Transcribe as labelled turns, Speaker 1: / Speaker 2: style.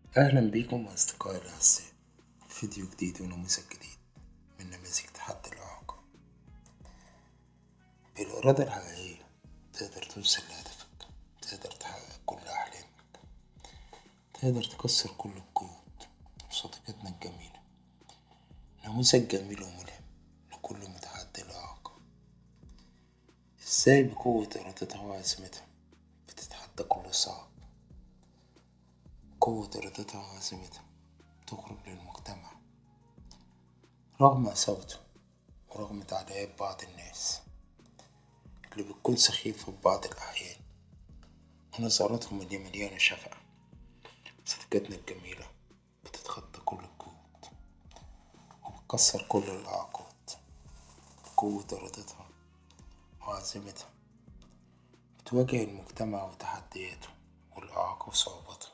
Speaker 1: أهلا بيكم أصدقائي الأعزاء فيديو جديد ونموذج جديد من نماذج تحدي الإعاقة بالإرادة الحقيقية تقدر توصل لهدفك تقدر تحقق كل أحلامك تقدر تكسر كل القيود صديقتنا الجميلة نموذج جميل وملهم لكل متحدي الإعاقة ازاي بقوة إرادتها وعزيمتها بتتحدى كل صعب قوة إرادتها وعزيمتها تخرج للمجتمع رغم قساوته ورغم تعليقات بعض الناس اللي بتكون سخيفة في بعض الأحيان ونظراتهم اللي مليانة شفقة صديقتنا الجميلة بتتخطى كل القيود وبتكسر كل الإعاقات بقوة إرادتها وعزيمتها بتواجه المجتمع وتحدياته والإعاقة وصعوباتها